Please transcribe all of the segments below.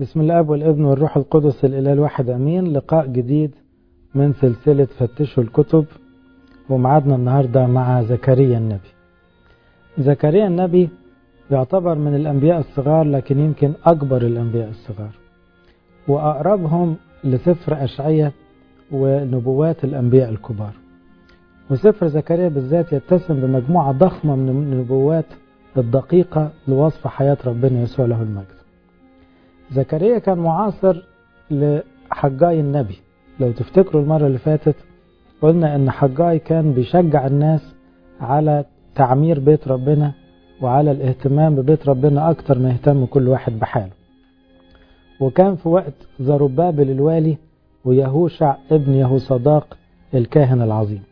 بسم الله والابن والروح القدس الإله الواحد أمين لقاء جديد من سلسلة فتشوا الكتب ومعادنا النهاردة مع زكريا النبي زكريا النبي يعتبر من الأنبياء الصغار لكن يمكن أكبر الأنبياء الصغار وأقربهم لسفر أشعية ونبوات الأنبياء الكبار وسفر زكريا بالذات يتسم بمجموعة ضخمة من النبوات الدقيقة لوصف حياة ربنا يسوع له المجد زكريا كان معاصر لحجاي النبي لو تفتكروا المرة اللي فاتت قلنا ان حجاي كان بيشجع الناس على تعمير بيت ربنا وعلى الاهتمام ببيت ربنا اكتر ما يهتم كل واحد بحاله وكان في وقت زربابل الوالي ويهوشع ابن يهوصداق الكاهن العظيم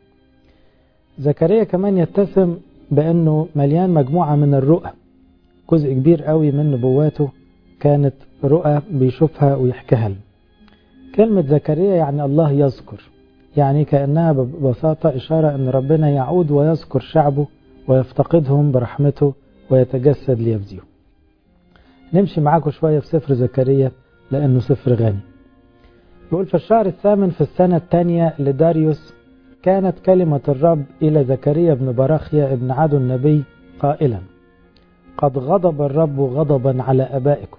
زكريا كمان يتسم بانه مليان مجموعة من الرؤى جزء كبير قوي من نبواته كانت رؤى بيشوفها ويحكيها كلمة زكريا يعني الله يذكر يعني كأنها ببساطة إشارة أن ربنا يعود ويذكر شعبه ويفتقدهم برحمته ويتجسد ليفديهم نمشي معاكم شوية في سفر زكريا لأنه سفر غني يقول في الشهر الثامن في السنة الثانية لداريوس كانت كلمة الرب إلى زكريا بن براخيا ابن عدو النبي قائلا قد غضب الرب غضبا على أبائكم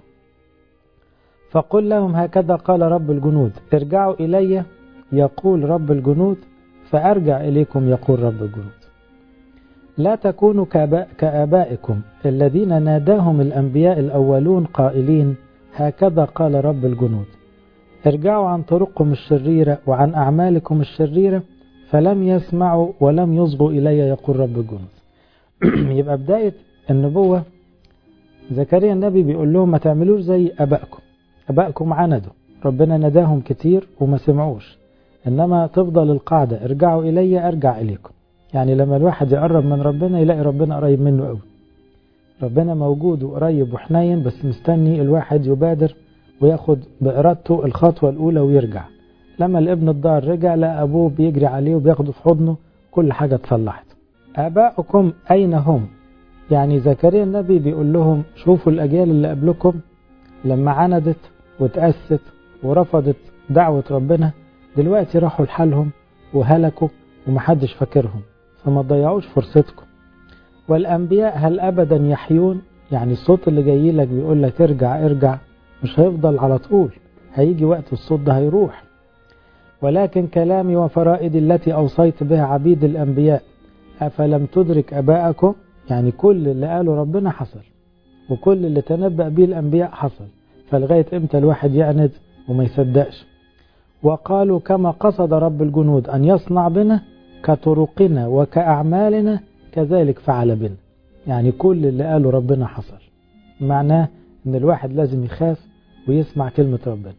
فقل لهم هكذا قال رب الجنود ارجعوا إلي يقول رب الجنود فأرجع إليكم يقول رب الجنود لا تكونوا كآبائكم الذين ناداهم الأنبياء الأولون قائلين هكذا قال رب الجنود ارجعوا عن طرقكم الشريرة وعن أعمالكم الشريرة فلم يسمعوا ولم يصغوا إلي يقول رب الجنود يبقى بداية النبوة زكريا النبي بيقول لهم ما تعملوش زي أبائكم أبائكم عندوا ربنا نداهم كتير وما سمعوش إنما تفضل القاعدة ارجعوا إلي أرجع إليكم يعني لما الواحد يقرب من ربنا يلاقي ربنا قريب منه قوي ربنا موجود وقريب وحنين بس مستني الواحد يبادر وياخد بإرادته الخطوة الأولى ويرجع لما الابن الضار رجع لقى أبوه بيجري عليه وبياخده في حضنه كل حاجة اتصلحت آباؤكم أين هم يعني زكريا النبي بيقول لهم شوفوا الأجيال اللي قبلكم لما عندت وتأست ورفضت دعوة ربنا دلوقتي راحوا لحالهم وهلكوا ومحدش فاكرهم فما تضيعوش فرصتكم والأنبياء هل أبدا يحيون يعني الصوت اللي جاي لك بيقول لك ارجع ارجع مش هيفضل على طول هيجي وقت الصوت ده هيروح ولكن كلامي وفرائدي التي أوصيت بها عبيد الأنبياء أفلم تدرك أباءكم يعني كل اللي قاله ربنا حصل وكل اللي تنبأ به الأنبياء حصل فلغاية امتى الواحد يعند وما يصدقش وقالوا كما قصد رب الجنود أن يصنع بنا كطرقنا وكأعمالنا كذلك فعل بنا يعني كل اللي قاله ربنا حصل معناه ان الواحد لازم يخاف ويسمع كلمة ربنا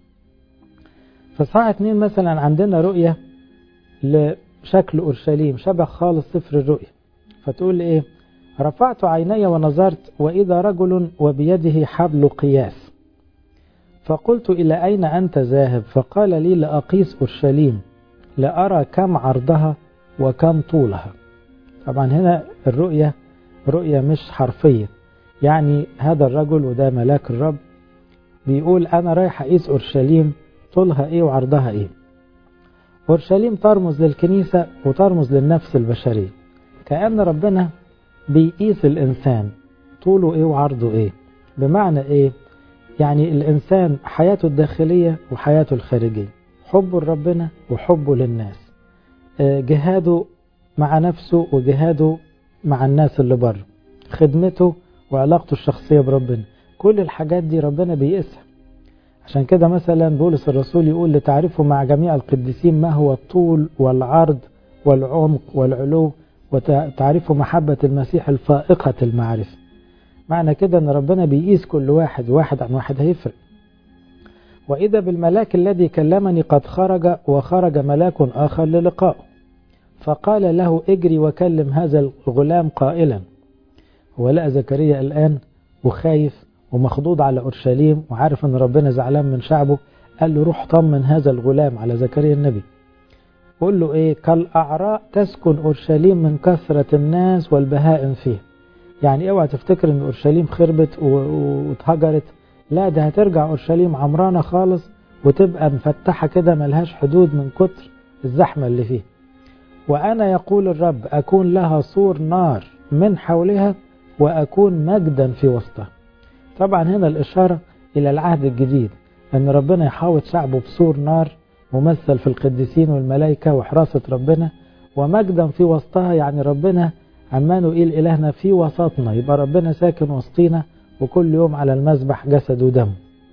فصاع اتنين مثلا عندنا رؤية لشكل أورشليم شبه خالص سفر الرؤية فتقول ايه رفعت عيني ونظرت وإذا رجل وبيده حبل قياس فقلت إلى أين أنت ذاهب فقال لي لأقيس أورشليم لأرى كم عرضها وكم طولها طبعا هنا الرؤية رؤية مش حرفية يعني هذا الرجل وده ملاك الرب بيقول أنا رايح أقيس أورشليم طولها إيه وعرضها إيه أورشليم ترمز للكنيسة وترمز للنفس البشرية كأن ربنا بيقيس الإنسان طوله إيه وعرضه إيه بمعنى إيه يعني الإنسان حياته الداخلية وحياته الخارجية حبه لربنا وحبه للناس جهاده مع نفسه وجهاده مع الناس اللي بره خدمته وعلاقته الشخصية بربنا كل الحاجات دي ربنا بيقيسها عشان كده مثلا بولس الرسول يقول لتعرفوا مع جميع القديسين ما هو الطول والعرض والعمق والعلو وتعرفوا محبة المسيح الفائقة المعرفة معنى كده ان ربنا بيقيس كل واحد واحد عن واحد هيفرق وإذا بالملاك الذي كلمني قد خرج وخرج ملاك آخر للقائه فقال له اجري وكلم هذا الغلام قائلا هو لقى زكريا الآن وخايف ومخضوض على أورشليم وعارف أن ربنا زعلان من شعبه قال له روح طمن هذا الغلام على زكريا النبي قول له ايه كالأعراء تسكن أورشليم من كثرة الناس والبهائم فيه يعني اوعى تفتكر ان أورشليم خربت واتهجرت لا ده هترجع أورشليم عمرانة خالص وتبقى مفتحة كده ملهاش حدود من كتر الزحمة اللي فيه وأنا يقول الرب أكون لها سور نار من حولها وأكون مجدا في وسطها طبعا هنا الإشارة إلى العهد الجديد أن ربنا يحاوط شعبه بسور نار ممثل في القديسين والملائكة وحراسة ربنا ومجدا في وسطها يعني ربنا عمانوئيل إلهنا في وسطنا يبقى ربنا ساكن وسطينا وكل يوم على المذبح جسد ودم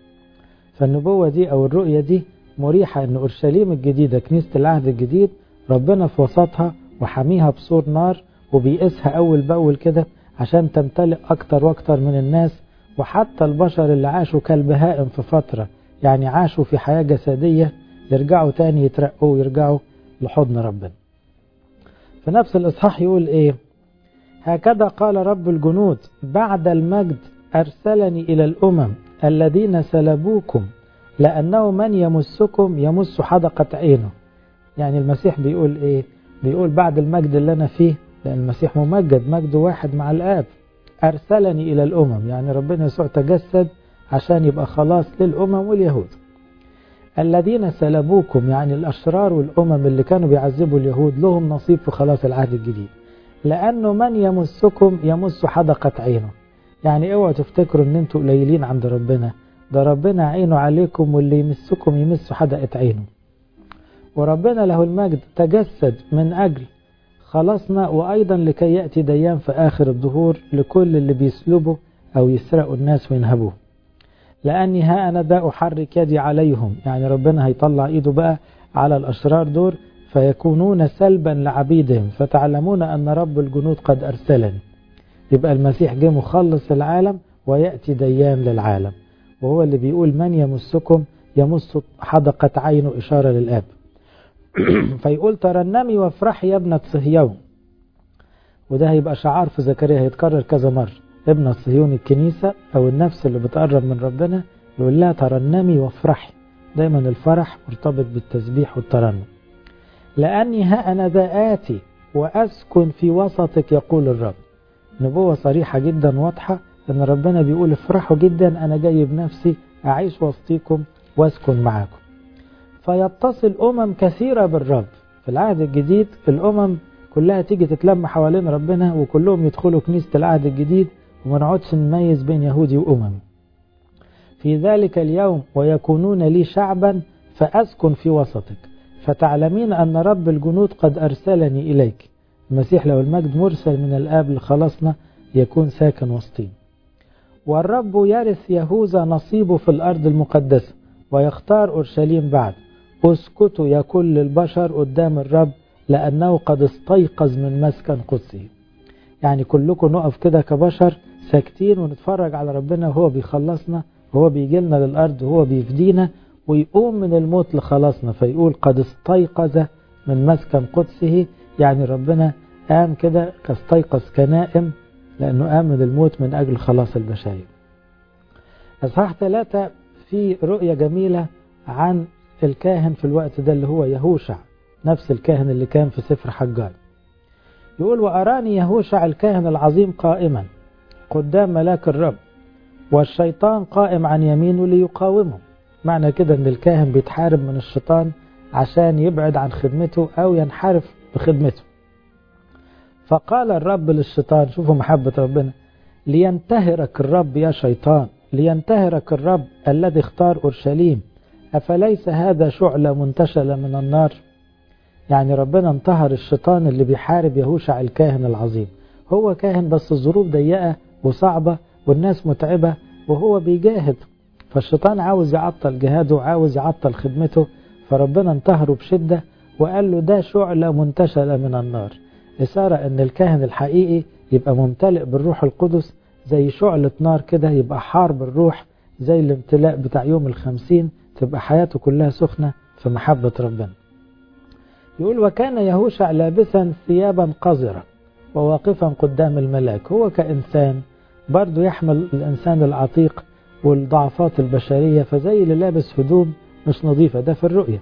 فالنبوة دي أو الرؤية دي مريحة أن أورشليم الجديدة كنيسة العهد الجديد ربنا في وسطها وحاميها بسور نار وبيقيسها أول بأول كده عشان تمتلئ أكتر وأكتر من الناس وحتى البشر اللي عاشوا كالبهائم في فترة يعني عاشوا في حياة جسدية يرجعوا تاني يترقوا ويرجعوا لحضن ربنا في نفس الإصحاح يقول إيه هكذا قال رب الجنود بعد المجد أرسلني إلى الأمم الذين سلبوكم لأنه من يمسكم يمس حدقة عينه يعني المسيح بيقول إيه بيقول بعد المجد اللي أنا فيه لأن المسيح ممجد مجد واحد مع الآب أرسلني إلى الأمم يعني ربنا يسوع تجسد عشان يبقى خلاص للأمم واليهود الذين سلبوكم يعني الأشرار والأمم اللي كانوا بيعذبوا اليهود لهم نصيب في خلاص العهد الجديد لأنه من يمسكم يمس حدقة عينه يعني اوعوا تفتكروا ان انتوا قليلين عند ربنا ده ربنا عينه عليكم واللي يمسكم يمس حدقة عينه وربنا له المجد تجسد من أجل خلصنا وأيضا لكي يأتي ديان في آخر الظهور لكل اللي بيسلبوا أو يسرقوا الناس وينهبوه لأني ها أنا ذا أحرك يدي عليهم يعني ربنا هيطلع إيده بقى على الأشرار دول فيكونون سلبا لعبيدهم فتعلمون أن رب الجنود قد أرسلني يبقى المسيح جه مخلص العالم ويأتي ديان للعالم وهو اللي بيقول من يمسكم يمس حدقة عينه إشارة للآب فيقول ترنمي وافرحي يا ابنة صهيون وده هيبقى شعار في زكريا هيتكرر كذا مرة ابنة صهيون الكنيسة أو النفس اللي بتقرب من ربنا يقول لها ترنمي وافرحي دايما الفرح مرتبط بالتسبيح والترنم لأني ها أنا ذا آتي وأسكن في وسطك يقول الرب نبوة صريحة جدا واضحة أن ربنا بيقول افرحوا جدا أنا جاي بنفسي أعيش وسطيكم وأسكن معاكم فيتصل أمم كثيرة بالرب في العهد الجديد الأمم كلها تيجي تتلم حوالين ربنا وكلهم يدخلوا كنيسة العهد الجديد وما نقعدش نميز بين يهودي وأمم في ذلك اليوم ويكونون لي شعبا فأسكن في وسطك فتعلمين أن رب الجنود قد أرسلني إليك المسيح لو المجد مرسل من الآب لخلصنا يكون ساكن وسطين والرب يرث يهوذا نصيبه في الأرض المقدسة ويختار أورشليم بعد اسكتوا يا كل البشر قدام الرب لأنه قد استيقظ من مسكن قدسه يعني كلكم نقف كده كبشر ساكتين ونتفرج على ربنا وهو بيخلصنا وهو بيجي لنا للأرض وهو بيفدينا ويقوم من الموت لخلاصنا فيقول قد استيقظ من مسكن قدسه يعني ربنا قام كده كاستيقظ كنائم لأنه قام من الموت من أجل خلاص البشرية أصحاح ثلاثة في رؤية جميلة عن الكاهن في الوقت ده اللي هو يهوشع نفس الكاهن اللي كان في سفر حجاج يقول وأراني يهوشع الكاهن العظيم قائما قدام ملاك الرب والشيطان قائم عن يمينه ليقاومه معنى كده ان الكاهن بيتحارب من الشيطان عشان يبعد عن خدمته او ينحرف بخدمته فقال الرب للشيطان شوفوا محبة ربنا لينتهرك الرب يا شيطان لينتهرك الرب الذي اختار أورشليم أفليس هذا شعلة منتشلة من النار يعني ربنا انتهر الشيطان اللي بيحارب يهوشع الكاهن العظيم هو كاهن بس الظروف ضيقة وصعبة والناس متعبة وهو بيجاهد فالشيطان عاوز يعطل جهاده وعاوز يعطل خدمته فربنا انتهره بشدة وقال له ده شعلة منتشلة من النار إشارة أن الكاهن الحقيقي يبقى ممتلئ بالروح القدس زي شعلة نار كده يبقى حار بالروح زي الامتلاء بتاع يوم الخمسين تبقى حياته كلها سخنة في محبة ربنا يقول وكان يهوشع لابسا ثيابا قذرة وواقفا قدام الملاك هو كإنسان برضه يحمل الإنسان العتيق والضعفات البشرية فزي اللي لابس هدوم مش نظيفة ده في الرؤية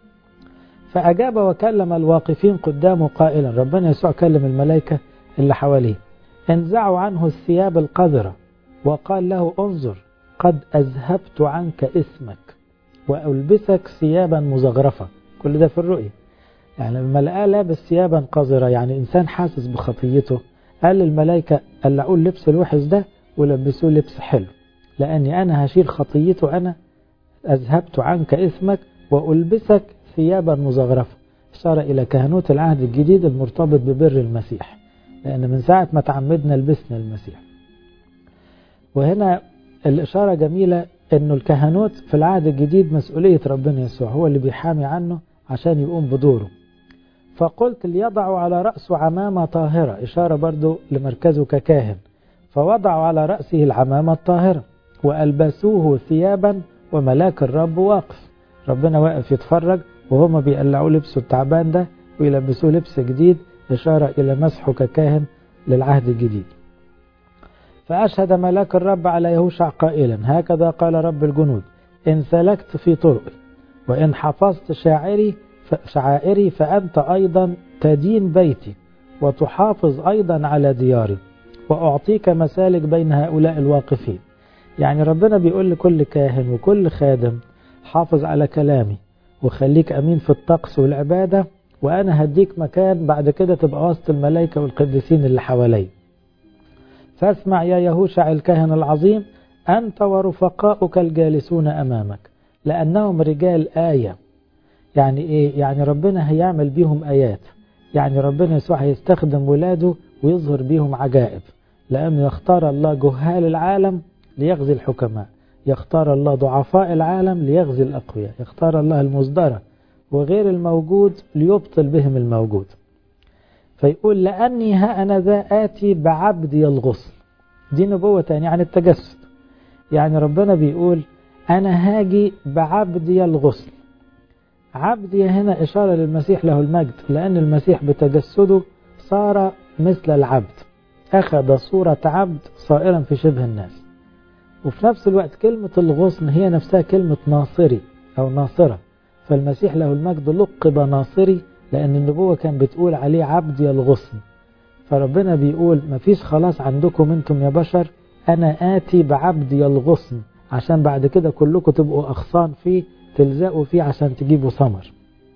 فأجاب وكلم الواقفين قدامه قائلا ربنا يسوع كلم الملائكة اللي حواليه انزعوا عنه الثياب القذرة وقال له انظر قد أذهبت عنك اسمك وألبسك ثيابا مزغرفة كل ده في الرؤية يعني لما لقاه لابس ثيابا قذرة يعني إنسان حاسس بخطيته قال للملائكة قلعوا اللبس الوحش ده ولبسوه لبس حلو لأني أنا هشيل خطيته أنا أذهبت عنك اسمك وألبسك ثيابا مزغرفة إشارة إلى كهنوت العهد الجديد المرتبط ببر المسيح لأن من ساعة ما تعمدنا لبسنا المسيح وهنا الإشارة جميلة أنه الكهنوت في العهد الجديد مسؤولية ربنا يسوع هو اللي بيحامي عنه عشان يقوم بدوره فقلت ليضعوا على رأسه عمامة طاهرة إشارة برضو لمركزه ككاهن فوضعوا على رأسه العمامة الطاهرة وألبسوه ثيابا وملاك الرب واقف ربنا واقف يتفرج وهما بيقلعوا لبسه التعبان ده ويلبسوه لبس جديد إشارة إلى مسحه ككاهن للعهد الجديد فأشهد ملاك الرب على يهوشع قائلا هكذا قال رب الجنود إن سلكت في طرقي وإن حفظت شاعري شعائري فأنت أيضا تدين بيتي وتحافظ أيضا على دياري وأعطيك مسالك بين هؤلاء الواقفين يعني ربنا بيقول لكل كاهن وكل خادم حافظ على كلامي وخليك أمين في الطقس والعبادة وأنا هديك مكان بعد كده تبقى وسط الملائكة والقديسين اللي حوالي فاسمع يا يهوشع الكاهن العظيم أنت ورفقاؤك الجالسون أمامك لأنهم رجال آية يعني إيه؟ يعني ربنا هيعمل بيهم آيات يعني ربنا يسوع هيستخدم ولاده ويظهر بيهم عجائب لأنه يختار الله جهال العالم ليغزي الحكماء يختار الله ضعفاء العالم ليغزي الأقوياء يختار الله المصدرة وغير الموجود ليبطل بهم الموجود فيقول لأني ها أنا ذا آتي بعبدي الغصن دي نبوة تانية عن التجسد يعني ربنا بيقول أنا هاجي بعبدي الغصن عبدي هنا إشارة للمسيح له المجد لأن المسيح بتجسده صار مثل العبد أخذ صورة عبد صائرا في شبه الناس وفي نفس الوقت كلمة الغصن هي نفسها كلمة ناصري أو ناصرة فالمسيح له المجد لقب ناصري لأن النبوة كان بتقول عليه عبدي الغصن فربنا بيقول مفيش خلاص عندكم انتم يا بشر أنا آتي بعبدي الغصن عشان بعد كده كلكم تبقوا أغصان فيه تلزقوا فيه عشان تجيبوا ثمر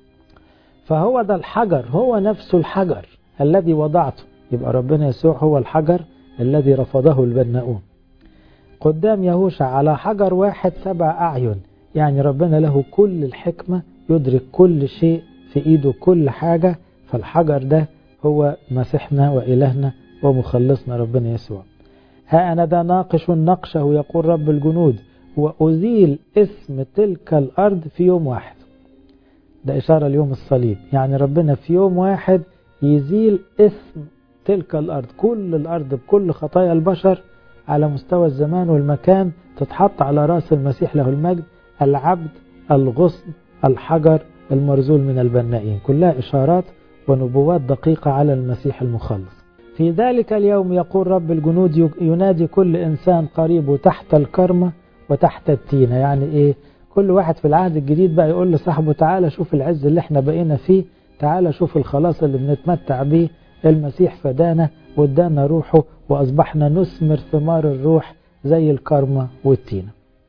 فهو ده الحجر هو نفسه الحجر الذي وضعته يبقى ربنا يسوع هو الحجر الذي رفضه البناؤون قدام يهوشع على حجر واحد سبع أعين يعني ربنا له كل الحكمة يدرك كل شيء في إيده كل حاجة فالحجر ده هو مسيحنا وإلهنا ومخلصنا ربنا يسوع ها أنا ده ناقش نقشه يقول رب الجنود وأزيل اسم تلك الأرض في يوم واحد ده إشارة ليوم الصليب يعني ربنا في يوم واحد يزيل اسم تلك الأرض كل الأرض بكل خطايا البشر على مستوى الزمان والمكان تتحط على رأس المسيح له المجد العبد الغصن الحجر المرزول من البنائين كلها إشارات ونبوات دقيقة على المسيح المخلص في ذلك اليوم يقول رب الجنود ينادي كل إنسان قريبه تحت الكرمة وتحت التينة يعني إيه كل واحد في العهد الجديد بقى يقول لصاحبه تعالى شوف العز اللي احنا بقينا فيه تعالى شوف الخلاص اللي بنتمتع بيه المسيح فدانا وادانا روحه وأصبحنا نثمر ثمار الروح زي الكرمة والتينة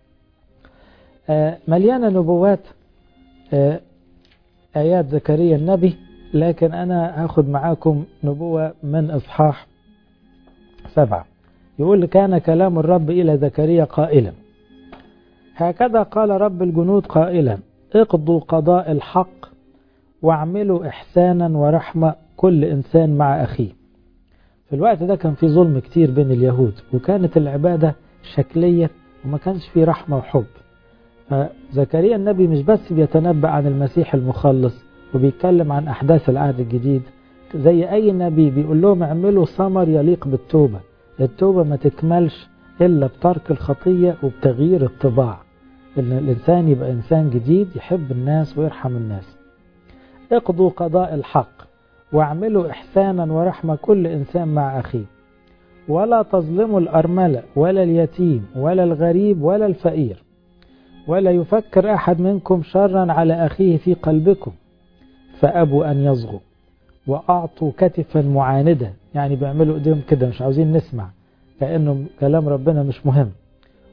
آه مليانة نبوات آه آيات زكريا النبي لكن أنا هاخد معاكم نبوة من إصحاح سبعة يقول كان كلام الرب إلى زكريا قائلا هكذا قال رب الجنود قائلا اقضوا قضاء الحق واعملوا إحسانا ورحمة كل إنسان مع أخيه في الوقت ده كان في ظلم كتير بين اليهود وكانت العبادة شكلية وما كانش في رحمة وحب فزكريا النبي مش بس بيتنبأ عن المسيح المخلص وبيتكلم عن أحداث العهد الجديد زي أي نبي بيقول لهم اعملوا ثمر يليق بالتوبة التوبة ما تكملش إلا بترك الخطية وبتغيير الطباع إن الإنسان يبقى إنسان جديد يحب الناس ويرحم الناس اقضوا قضاء الحق واعملوا إحسانا ورحمة كل إنسان مع أخيه ولا تظلموا الأرملة ولا اليتيم ولا الغريب ولا الفقير ولا يفكر أحد منكم شرا على أخيه في قلبكم فأبوا أن يصغوا وأعطوا كتفا معاندة يعني بيعملوا إيديهم كده مش عاوزين نسمع كأنه كلام ربنا مش مهم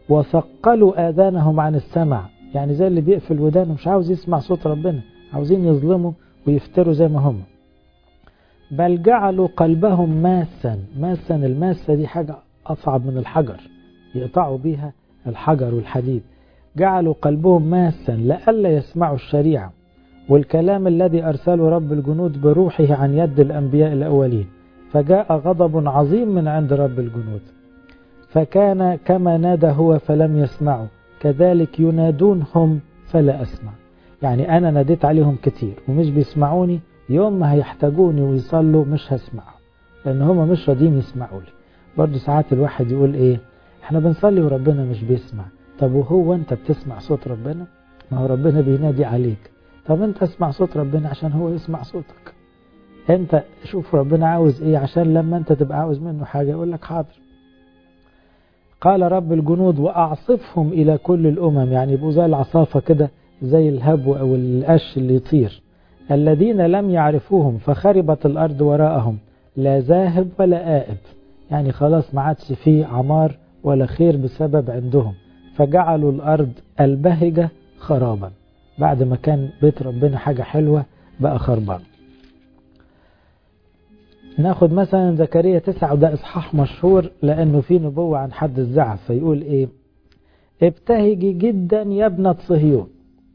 وثقلوا آذانهم عن السمع يعني زي اللي بيقفل ودانه مش عاوز يسمع صوت ربنا عاوزين يظلموا ويفتروا زي ما هم بل جعلوا قلبهم ماسا ماسا الماسة دي حاجة أصعب من الحجر يقطعوا بيها الحجر والحديد جعلوا قلبهم ماسا لئلا يسمعوا الشريعة والكلام الذي أرسله رب الجنود بروحه عن يد الأنبياء الأولين فجاء غضب عظيم من عند رب الجنود فكان كما نادى هو فلم يسمعوا كذلك ينادونهم فلا أسمع يعني أنا ناديت عليهم كتير ومش بيسمعوني يوم ما هيحتاجوني ويصلوا مش هسمعهم لأن هم مش راضيين يسمعوا لي برضه ساعات الواحد يقول إيه احنا بنصلي وربنا مش بيسمع طب وهو انت بتسمع صوت ربنا ما هو ربنا بينادي عليك طب انت اسمع صوت ربنا عشان هو يسمع صوتك انت شوف ربنا عاوز ايه عشان لما انت تبقى عاوز منه حاجة يقول لك حاضر قال رب الجنود وأعصفهم إلى كل الأمم يعني يبقوا زي العصافة كده زي الهبو أو القش اللي يطير الذين لم يعرفوهم فخربت الأرض وراءهم لا ذاهب ولا آئب يعني خلاص ما عادش فيه عمار ولا خير بسبب عندهم فجعلوا الأرض البهجة خرابا بعد ما كان بيت ربنا حاجة حلوة بقى خربان ناخد مثلا زكريا تسعة وده إصحاح مشهور لأنه فيه نبوة عن حد الزعف فيقول إيه ابتهجي جدا يا ابنة صهيون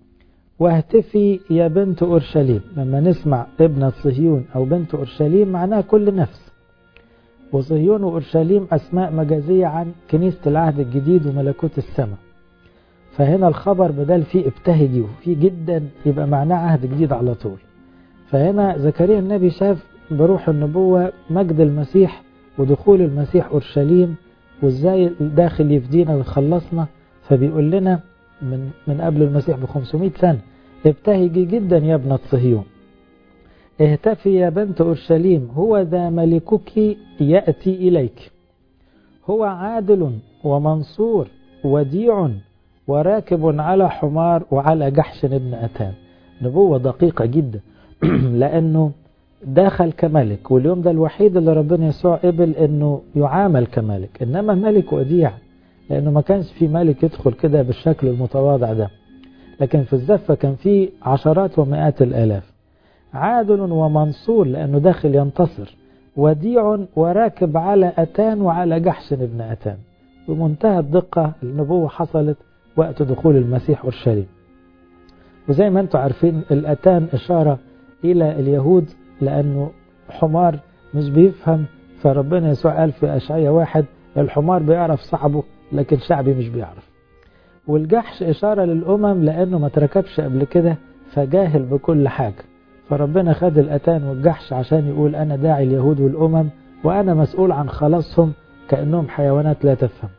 واهتفي يا بنت أورشليم لما نسمع ابنة صهيون أو بنت أورشليم معناها كل نفس وصهيون وأورشليم أسماء مجازية عن كنيسة العهد الجديد وملكوت السماء فهنا الخبر بدل فيه ابتهجي وفيه جدا يبقى معناه عهد جديد على طول فهنا زكريا النبي شاف بروح النبوة مجد المسيح ودخول المسيح أورشليم وازاي داخل يفدينا ويخلصنا فبيقول لنا من من قبل المسيح ب 500 سنة ابتهجي جدا يا ابنة صهيون اهتفي يا بنت أورشليم هو ذا ملكك يأتي إليك هو عادل ومنصور وديع وراكب على حمار وعلى جحش ابن أتان نبوة دقيقة جدا لأنه دخل كملك واليوم ده الوحيد اللي ربنا يسوع قبل انه يعامل كملك انما ملك وديع لانه ما كانش في ملك يدخل كده بالشكل المتواضع ده لكن في الزفة كان في عشرات ومئات الالاف عادل ومنصور لانه داخل ينتصر وديع وراكب على اتان وعلى جحش ابن اتان بمنتهى الدقة النبوة حصلت وقت دخول المسيح اورشليم وزي ما انتم عارفين الاتان اشارة الى اليهود لأنه حمار مش بيفهم فربنا يسوع قال في أشعية واحد الحمار بيعرف صعبه لكن شعبي مش بيعرف والجحش إشارة للأمم لأنه ما تركبش قبل كده فجاهل بكل حاجة فربنا خد الأتان والجحش عشان يقول أنا داعي اليهود والأمم وأنا مسؤول عن خلاصهم كأنهم حيوانات لا تفهم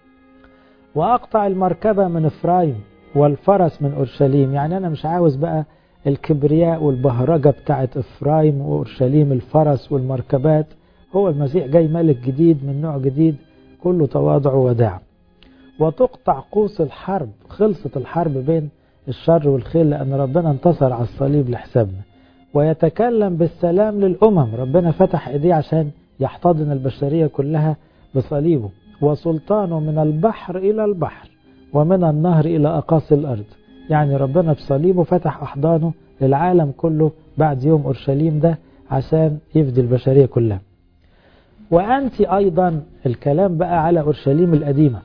وأقطع المركبة من إفرايم والفرس من أورشليم يعني أنا مش عاوز بقى الكبرياء والبهرجة بتاعت إفرايم وأورشليم الفرس والمركبات هو المسيح جاي ملك جديد من نوع جديد كله تواضع ووداع وتقطع قوس الحرب خلصت الحرب بين الشر والخير لأن ربنا انتصر على الصليب لحسابنا ويتكلم بالسلام للأمم ربنا فتح إيديه عشان يحتضن البشرية كلها بصليبه وسلطانه من البحر إلى البحر ومن النهر إلى أقاصي الأرض يعني ربنا بصليبه فتح أحضانه للعالم كله بعد يوم أورشليم ده عشان يفدي البشرية كلها وأنت أيضا الكلام بقى على أورشليم القديمة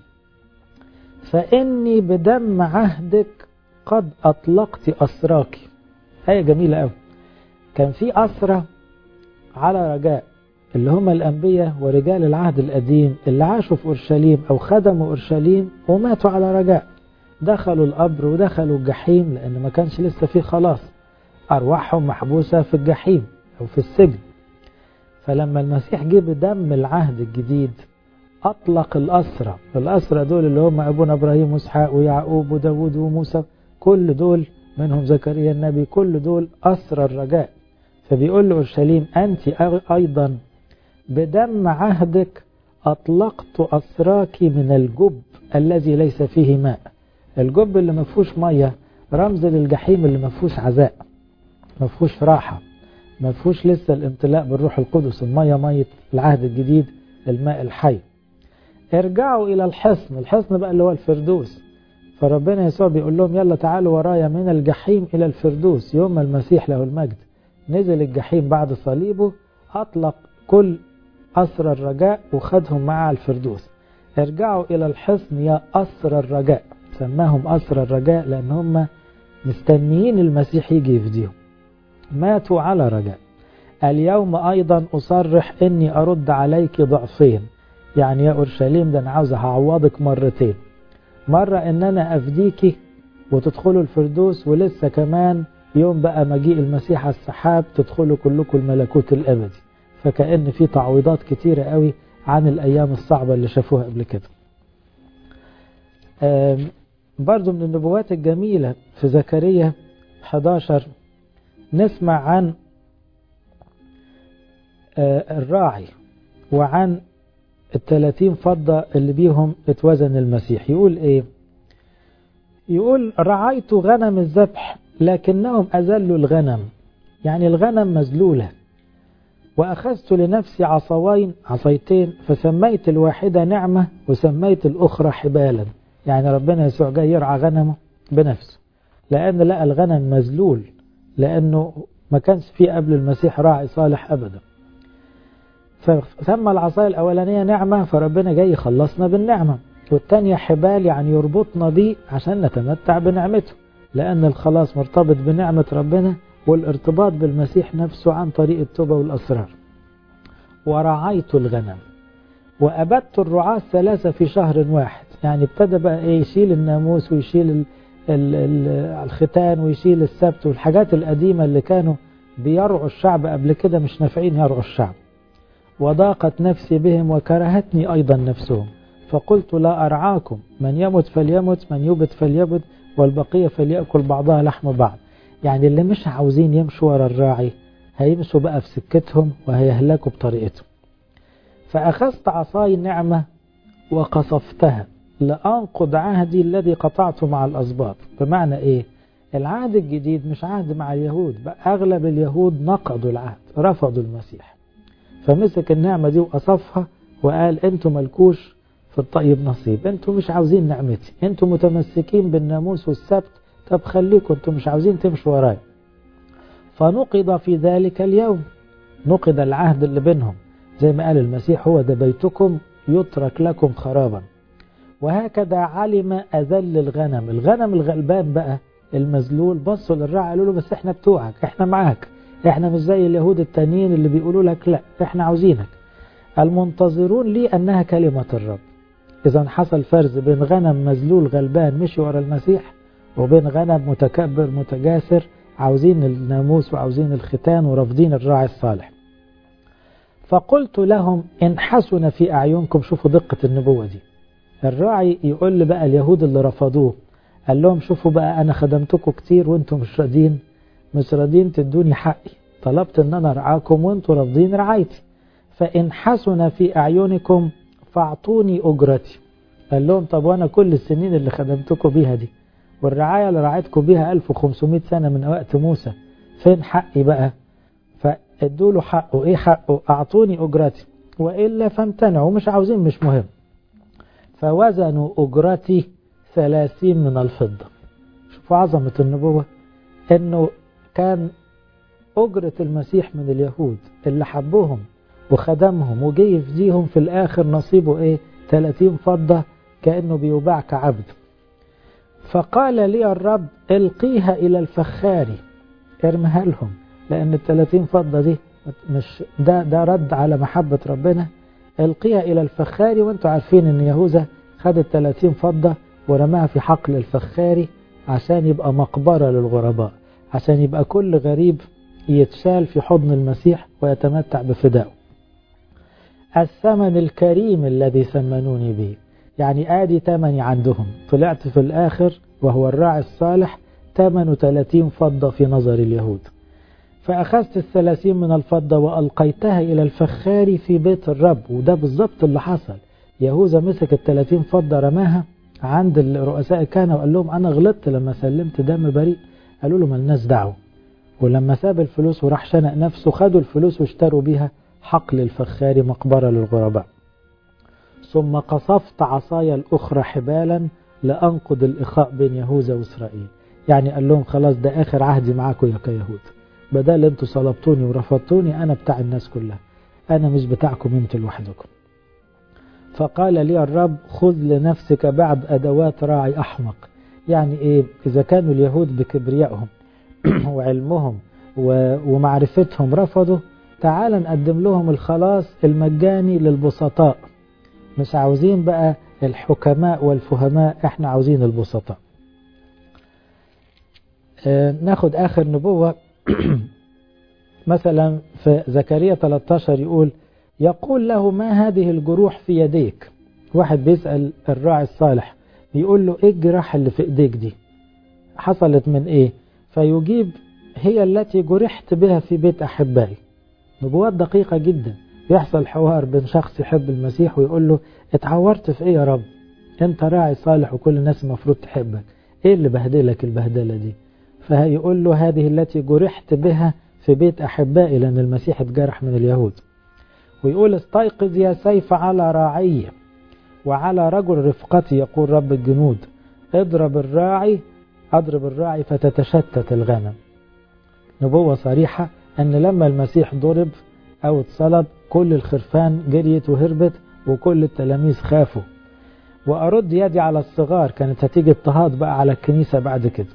فإني بدم عهدك قد أطلقت أسراك آية جميلة أوي كان في أسرة على رجاء اللي هم الأنبياء ورجال العهد القديم اللي عاشوا في أورشليم أو خدموا أورشليم وماتوا على رجاء دخلوا القبر ودخلوا الجحيم لأن ما كانش لسه فيه خلاص أرواحهم محبوسة في الجحيم أو في السجن فلما المسيح جه بدم العهد الجديد أطلق الأسرة الأسرة دول اللي هم أبونا إبراهيم وإسحاق ويعقوب وداود وموسى كل دول منهم زكريا النبي كل دول أسرى الرجاء فبيقول له أورشليم أنت أيضا بدم عهدك أطلقت أسراك من الجب الذي ليس فيه ماء الجب اللي ما فيهوش ميه رمز للجحيم اللي ما فيهوش عزاء ما فيهوش راحه ما فيهوش لسه الامتلاء بالروح القدس الميه ميه العهد الجديد الماء الحي ارجعوا إلى الحصن الحصن بقى اللي هو الفردوس فربنا يسوع بيقول لهم يلا تعالوا ورايا من الجحيم إلى الفردوس يوم المسيح له المجد نزل الجحيم بعد صليبه أطلق كل أسر الرجاء وخدهم معاه الفردوس ارجعوا إلى الحصن يا أسر الرجاء سماهم أسر الرجاء لأن هم مستنيين المسيح يجي يفديهم ماتوا على رجاء اليوم أيضا أصرح إني أرد عليك ضعفين يعني يا أورشليم ده أنا عاوز هعوضك مرتين مرة إن أنا أفديكي وتدخلوا الفردوس ولسه كمان يوم بقى مجيء المسيح على السحاب تدخلوا كلكم الملكوت الأبدي فكأن في تعويضات كتيرة قوي عن الأيام الصعبة اللي شافوها قبل كده برضو من النبوات الجميلة في زكريا 11 نسمع عن الراعي وعن الثلاثين فضة اللي بيهم اتوزن المسيح يقول ايه يقول رعيت غنم الذبح لكنهم أذلوا الغنم يعني الغنم مذلولة وأخذت لنفسي عصوين عصيتين فسميت الواحدة نعمة وسميت الأخرى حبالا يعني ربنا يسوع جاي يرعى غنمه بنفسه لأن لقى الغنم مذلول لأنه ما كانش فيه قبل المسيح راعي صالح أبدا فسمى العصاية الأولانية نعمة فربنا جاي يخلصنا بالنعمة والتانية حبال يعني يربطنا بيه عشان نتمتع بنعمته لأن الخلاص مرتبط بنعمة ربنا والارتباط بالمسيح نفسه عن طريق التوبة والأسرار ورعيت الغنم وأبدت الرعاة الثلاثة في شهر واحد يعني ابتدى بقى ايه يشيل الناموس ويشيل ال ال ال الختان ويشيل السبت والحاجات القديمة اللي كانوا بيرعوا الشعب قبل كده مش نافعين يرعوا الشعب وضاقت نفسي بهم وكرهتني أيضا نفسهم فقلت لا أرعاكم من يمت فليمت من يبت فليبت والبقية فليأكل بعضها لحم بعض يعني اللي مش عاوزين يمشوا ورا الراعي هيمشوا بقى في سكتهم وهيهلكوا بطريقتهم فأخذت عصاي النعمة وقصفتها لأنقض عهدي الذي قطعته مع الأسباط بمعنى إيه العهد الجديد مش عهد مع اليهود بقى أغلب اليهود نقضوا العهد رفضوا المسيح فمسك النعمة دي وقصفها وقال انتوا ملكوش في الطيب نصيب انتوا مش عاوزين نعمتي انتوا متمسكين بالناموس والسبت طب خليكم انتوا مش عاوزين تمشوا ورايا فنقض في ذلك اليوم نقض العهد اللي بينهم زي ما قال المسيح هو ده بيتكم يترك لكم خرابا وهكذا علم أذل الغنم الغنم الغلبان بقى المذلول بصوا للراعي قالوا له بس احنا بتوعك احنا معاك احنا مش زي اليهود التانيين اللي بيقولوا لك لا احنا عاوزينك المنتظرون لي أنها كلمة الرب إذا حصل فرز بين غنم مذلول غلبان مشي ورا المسيح وبين غنم متكبر متجاسر عاوزين الناموس وعاوزين الختان ورافضين الراعي الصالح فقلت لهم إن حسن في أعينكم شوفوا دقة النبوة دي الراعي يقول لي بقى اليهود اللي رفضوه قال لهم شوفوا بقى أنا خدمتكم كتير وانتم مش راضيين مش راضيين تدوني حقي طلبت ان انا ارعاكم وانتم رافضين رعايتي فإن حسن في أعينكم فاعطوني أجرتي قال لهم طب وأنا كل السنين اللي خدمتكم بيها دي والرعاية اللي رعيتكم بيها 1500 سنة من وقت موسى فين حقي بقى فادوا له حقه ايه حقه اعطوني اجرتي والا فامتنعوا مش عاوزين مش مهم فوزنوا اجرتي ثلاثين من الفضة شوفوا عظمة النبوة انه كان اجرة المسيح من اليهود اللي حبوهم وخدمهم وجي يفديهم في الاخر نصيبه ايه 30 فضة كأنه بيباع كعبد فقال لي الرب القيها الى الفخاري ارمها لهم لأن الثلاثين فضة دي مش ده ده رد على محبة ربنا القيها إلى الفخاري وانتوا عارفين ان يهوذا خد الثلاثين فضة ورماها في حقل الفخاري عشان يبقى مقبرة للغرباء عشان يبقى كل غريب يتشال في حضن المسيح ويتمتع بفدائه الثمن الكريم الذي ثمنوني به يعني آدي ثمني عندهم طلعت في الآخر وهو الراعي الصالح ثمن 30 فضة في نظر اليهود فأخذت الثلاثين من الفضة وألقيتها إلى الفخار في بيت الرب وده بالظبط اللي حصل يهوذا مسك الثلاثين فضة رماها عند الرؤساء الكهنة وقال لهم أنا غلطت لما سلمت دم بريء قالوا له ملناش دعوة ولما ساب الفلوس وراح شنق نفسه خدوا الفلوس واشتروا بيها حقل الفخار مقبرة للغرباء ثم قصفت عصاي الأخرى حبالا لأنقض الإخاء بين يهوذا وإسرائيل يعني قال لهم خلاص ده آخر عهدي معاكم يا كيهود بدل انتوا صلبتوني ورفضتوني أنا بتاع الناس كلها أنا مش بتاعكم انتوا لوحدكم فقال لي الرب خذ لنفسك بعد أدوات راعي أحمق يعني إيه إذا كانوا اليهود بكبريائهم وعلمهم ومعرفتهم رفضوا تعال نقدم لهم الخلاص المجاني للبسطاء مش عاوزين بقى الحكماء والفهماء احنا عاوزين البسطاء اه ناخد آخر نبوة مثلا في زكريا 13 يقول يقول له ما هذه الجروح في يديك واحد بيسأل الراعي الصالح بيقول له ايه الجراح اللي في ايديك دي حصلت من ايه فيجيب هي التي جرحت بها في بيت احبائي نبوات دقيقة جدا يحصل حوار بين شخص يحب المسيح ويقول له اتعورت في ايه يا رب انت راعي صالح وكل الناس المفروض تحبك ايه اللي بهدلك البهدلة دي فهيقول له هذه التي جرحت بها في بيت احبائي لان المسيح اتجرح من اليهود ويقول استيقظ يا سيف على راعي وعلى رجل رفقتي يقول رب الجنود اضرب الراعي اضرب الراعي فتتشتت الغنم نبوة صريحة ان لما المسيح ضرب او اتصلب كل الخرفان جريت وهربت وكل التلاميذ خافوا وارد يدي على الصغار كانت هتيجي اضطهاد بقى على الكنيسة بعد كده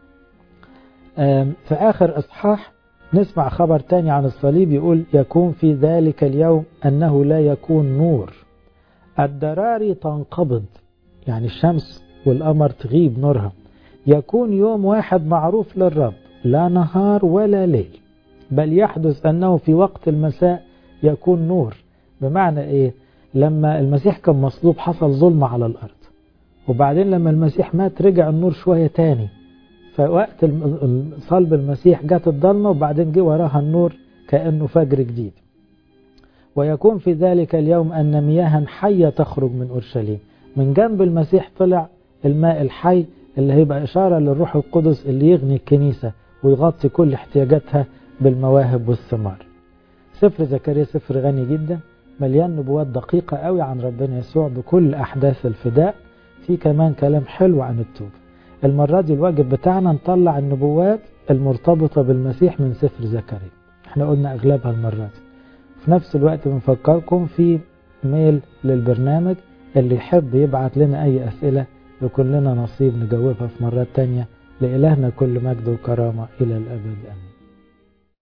في اخر اصحاح نسمع خبر تاني عن الصليب يقول يكون في ذلك اليوم أنه لا يكون نور الدراري تنقبض يعني الشمس والقمر تغيب نورها يكون يوم واحد معروف للرب لا نهار ولا ليل بل يحدث أنه في وقت المساء يكون نور بمعنى إيه لما المسيح كان مصلوب حصل ظلم على الأرض وبعدين لما المسيح مات رجع النور شوية تاني فوقت صلب المسيح جت الضلمة وبعدين جه وراها النور كأنه فجر جديد ويكون في ذلك اليوم أن مياها حية تخرج من أورشليم من جنب المسيح طلع الماء الحي اللي هيبقى إشارة للروح القدس اللي يغني الكنيسة ويغطي كل احتياجاتها بالمواهب والثمار سفر زكريا سفر غني جدا مليان نبوات دقيقة قوي عن ربنا يسوع بكل أحداث الفداء في كمان كلام حلو عن التوبة المرة دي الواجب بتاعنا نطلع النبوات المرتبطة بالمسيح من سفر زكريا احنا قلنا اغلبها المرة دي في نفس الوقت بنفكركم في ميل للبرنامج اللي يحب يبعت لنا اي اسئلة يكون لنا نصيب نجاوبها في مرات تانية لإلهنا كل مجد وكرامة إلى الأبد أمين